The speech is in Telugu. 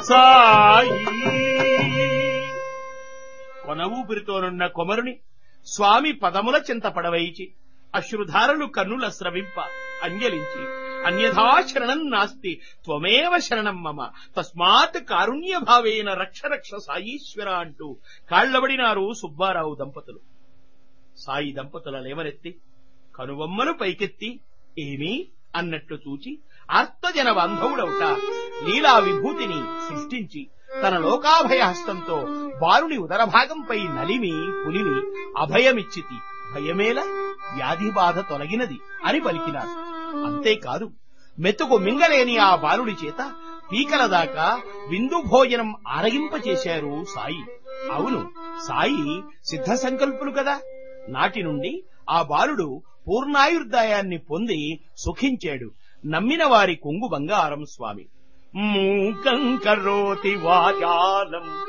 సాయి కొన ఊపిరితోనున్న కొమరుని స్వామి పదముల చింత పడవైచి అశ్రుధారలు కన్నుల స్రవింప అంజలించి అన్యథా శరణం నాస్తి త్వమేవ శరణం మమ తస్మాత్ కారుణ్య భావేన రక్ష రక్ష సాయీశ్వర అంటూ కాళ్లబడినారు సుబ్బారావు దంపతులు సాయి దంపతుల లేవనెత్తి కనుబొమ్మలు పైకెత్తి ఏమీ అన్నట్లు చూచి ఆర్తజన బాంధవుడవుట లీలా విభూతిని సృష్టించి తన లోకాభయ హస్తంతో బాలుని ఉదరభాగంపై నలిమి పులిమి అభయమిచ్చితి భయమేల వ్యాధి బాధ తొలగినది అని పలికినారు అంతేకాదు మెతుకు మింగలేని ఆ బాలుడి చేత పీకల దాకా విందు భోజనం ఆరగింపచేశారు సాయి అవును సాయి సిద్ధ సంకల్పులు కదా నాటి నుండి ఆ బాలుడు పూర్ణాయుర్దాయాన్ని పొంది సుఖించాడు నమ్మిన వారి కొంగు బంగారం స్వామి మూకం కరోతి వాచాలం